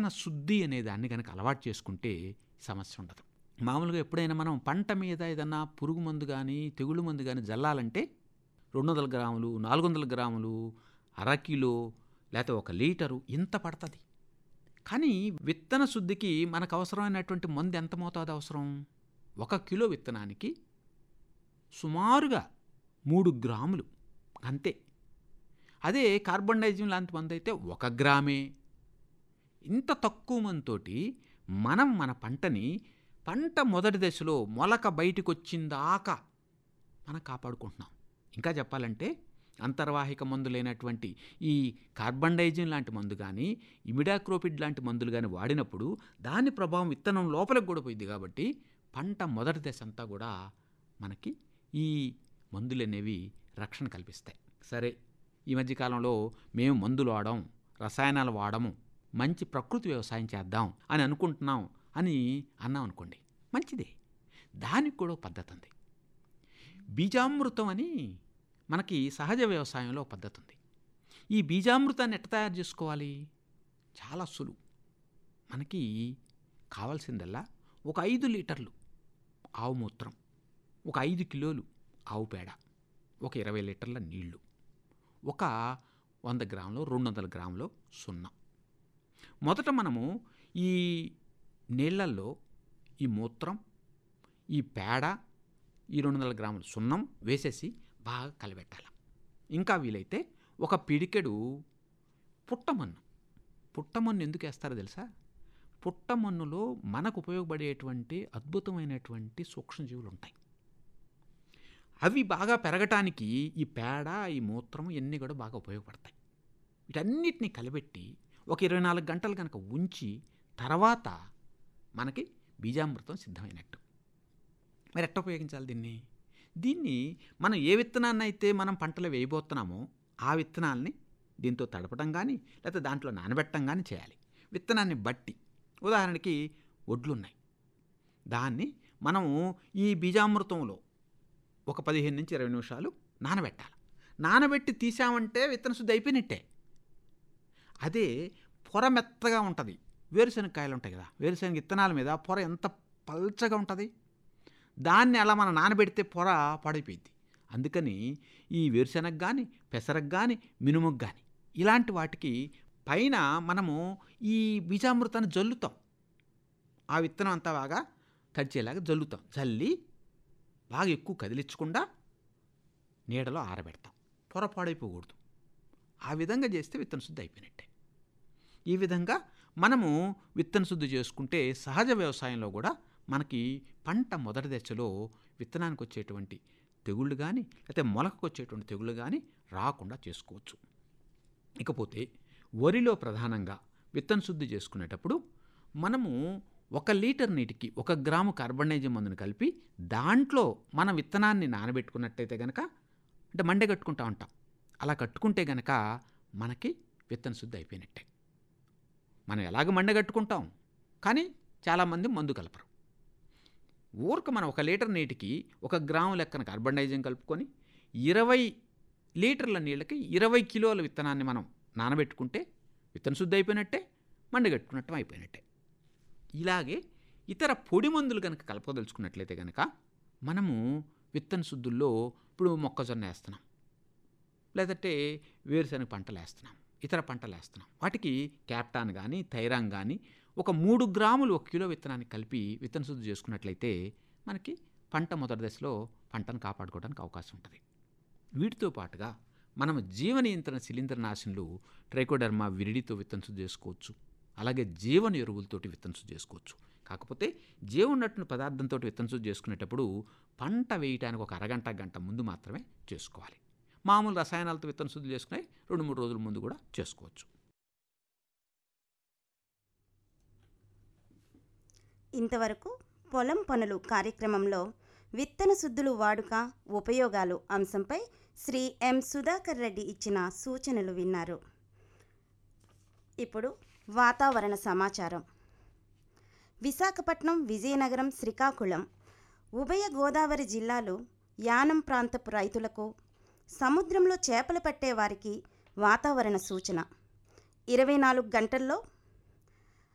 విత్తన శుద్ధి అనే దాన్ని కనుక అలవాటు చేసుకుంటే సమస్య ఉండదు మామూలుగా ఎప్పుడైనా మనం పంట మీద ఏదన్నా పురుగు మందు కానీ తెగుళ్ళు మందు కానీ జల్లాలంటే రెండు వందల గ్రాములు నాలుగు వందల గ్రాములు అర కిలో లేకపోతే ఒక లీటరు ఇంత పడుతుంది కానీ విత్తన శుద్ధికి మనకు అవసరమైనటువంటి మందు ఎంత మోతాదు అవసరం ఒక కిలో విత్తనానికి సుమారుగా మూడు గ్రాములు అంతే అదే కార్బన్ డైజిమ్ లాంటి మందు అయితే ఒక గ్రామే ఇంత తక్కువ మందితోటి మనం మన పంటని పంట మొదటి దశలో మొలక బయటికి వచ్చిందాకా మనం కాపాడుకుంటున్నాం ఇంకా చెప్పాలంటే అంతర్వాహిక మందులైనటువంటి ఈ కార్బన్ డైజిన్ లాంటి మందు కానీ ఇమిడాక్రోపిడ్ లాంటి మందులు కానీ వాడినప్పుడు దాని ప్రభావం విత్తనం లోపలికి కూడా పోయింది కాబట్టి పంట మొదటి దశ అంతా కూడా మనకి ఈ మందులు అనేవి రక్షణ కల్పిస్తాయి సరే ఈ మధ్యకాలంలో మేము మందులు వాడడం రసాయనాలు వాడము మంచి ప్రకృతి వ్యవసాయం చేద్దాం అని అనుకుంటున్నాం అని అన్నాం అనుకోండి మంచిదే దానికి కూడా ఒక పద్ధతి ఉంది బీజామృతం అని మనకి సహజ వ్యవసాయంలో ఒక పద్ధతి ఉంది ఈ బీజామృతాన్ని ఎట్ట తయారు చేసుకోవాలి చాలా సులువు మనకి కావాల్సిందల్లా ఒక ఐదు లీటర్లు ఆవు మూత్రం ఒక ఐదు కిలోలు ఆవు పేడ ఒక ఇరవై లీటర్ల నీళ్లు ఒక వంద గ్రాములు రెండు వందల గ్రాములు సున్నం మొదట మనము ఈ నీళ్ళల్లో ఈ మూత్రం ఈ పేడ ఈ రెండు వందల గ్రాముల సున్నం వేసేసి బాగా కలబెట్టాలి ఇంకా వీలైతే ఒక పిడికెడు పుట్టమన్ను పుట్టమన్ను ఎందుకు వేస్తారో తెలుసా పుట్టమన్నులో మనకు ఉపయోగపడేటువంటి అద్భుతమైనటువంటి సూక్ష్మజీవులు ఉంటాయి అవి బాగా పెరగటానికి ఈ పేడ ఈ మూత్రం ఇవన్నీ కూడా బాగా ఉపయోగపడతాయి వీటన్నిటిని కలిపెట్టి ఒక ఇరవై నాలుగు గంటలు కనుక ఉంచి తర్వాత మనకి బీజామృతం సిద్ధమైనట్టు మరి ఎట్ట ఉపయోగించాలి దీన్ని దీన్ని మనం ఏ విత్తనాన్ని అయితే మనం పంటలో వేయబోతున్నామో ఆ విత్తనాల్ని దీంతో తడపడం కానీ లేకపోతే దాంట్లో నానబెట్టడం కానీ చేయాలి విత్తనాన్ని బట్టి ఉదాహరణకి ఒడ్లు ఉన్నాయి దాన్ని మనము ఈ బీజామృతంలో ఒక పదిహేను నుంచి ఇరవై నిమిషాలు నానబెట్టాలి నానబెట్టి తీసామంటే విత్తన శుద్ధి అయిపోయినట్టే అదే పొర మెత్తగా ఉంటుంది వేరుశనగకాయలు ఉంటాయి కదా వేరుశనగ విత్తనాల మీద పొర ఎంత పల్చగా ఉంటుంది దాన్ని అలా మనం నానబెడితే పొర పాడైపోయింది అందుకని ఈ వేరుశనగ కానీ పెసరకు కానీ మినుముకు కానీ ఇలాంటి వాటికి పైన మనము ఈ బీజామృతాన్ని జల్లుతాం ఆ విత్తనం అంతా బాగా తడిచేలాగా జల్లుతాం జల్లి బాగా ఎక్కువ కదిలించకుండా నీడలో ఆరబెడతాం పొర పాడైపోకూడదు ఆ విధంగా చేస్తే విత్తన శుద్ధి అయిపోయినట్టే ఈ విధంగా మనము విత్తన శుద్ధి చేసుకుంటే సహజ వ్యవసాయంలో కూడా మనకి పంట మొదటి దశలో విత్తనానికి వచ్చేటువంటి తెగుళ్ళు కానీ లేకపోతే మొలకకు వచ్చేటువంటి తెగుళ్ళు కానీ రాకుండా చేసుకోవచ్చు ఇకపోతే వరిలో ప్రధానంగా విత్తన శుద్ధి చేసుకునేటప్పుడు మనము ఒక లీటర్ నీటికి ఒక గ్రాము కార్బనైజం మందును కలిపి దాంట్లో మన విత్తనాన్ని నానబెట్టుకున్నట్టయితే కనుక అంటే మండే కట్టుకుంటా ఉంటాం అలా కట్టుకుంటే గనక మనకి విత్తన శుద్ధి అయిపోయినట్టే మనం ఎలాగ మండ కట్టుకుంటాం కానీ చాలామంది మందు కలపరు ఊరికి మనం ఒక లీటర్ నీటికి ఒక గ్రాము లెక్కన కార్బనైజం కలుపుకొని ఇరవై లీటర్ల నీళ్ళకి ఇరవై కిలోల విత్తనాన్ని మనం నానబెట్టుకుంటే విత్తన శుద్ధి అయిపోయినట్టే మండగట్టుకున్నట్టు అయిపోయినట్టే ఇలాగే ఇతర పొడి మందులు కనుక కలపదలుచుకున్నట్లయితే కనుక మనము విత్తన శుద్ధుల్లో ఇప్పుడు మొక్కజొన్న వేస్తున్నాం లేదంటే వేరుశనగ పంటలు వేస్తున్నాం ఇతర పంటలు వేస్తున్నాం వాటికి క్యాప్టాన్ కానీ థైరాన్ కానీ ఒక మూడు గ్రాములు ఒక కిలో విత్తనాన్ని కలిపి విత్తన శుద్ధి చేసుకున్నట్లయితే మనకి పంట మొదటి దశలో పంటను కాపాడుకోవడానికి అవకాశం ఉంటుంది వీటితో పాటుగా మనం జీవ నియంత్రణ శిలీంద్రనాశనులు ట్రైకోడర్మా విరిడితో విత్తన శుద్ధి చేసుకోవచ్చు అలాగే జీవన ఎరువులతోటి విత్తన శుద్ధి చేసుకోవచ్చు కాకపోతే జీవం ఉన్నటువంటి పదార్థంతో విత్తన శుద్ధి చేసుకునేటప్పుడు పంట వేయటానికి ఒక అరగంట గంట ముందు మాత్రమే చేసుకోవాలి మామూలు రసాయనాలతో విత్తన శుద్ధి చేసుకునే రెండు మూడు రోజుల ముందు కూడా చేసుకోవచ్చు ఇంతవరకు పొలం పనులు కార్యక్రమంలో విత్తన శుద్ధులు వాడుక ఉపయోగాలు అంశంపై శ్రీ ఎం సుధాకర్ రెడ్డి ఇచ్చిన సూచనలు విన్నారు ఇప్పుడు వాతావరణ సమాచారం విశాఖపట్నం విజయనగరం శ్రీకాకుళం ఉభయ గోదావరి జిల్లాలు యానం ప్రాంతపు రైతులకు సముద్రంలో చేపలు పట్టే వారికి వాతావరణ సూచన ఇరవై నాలుగు గంటల్లో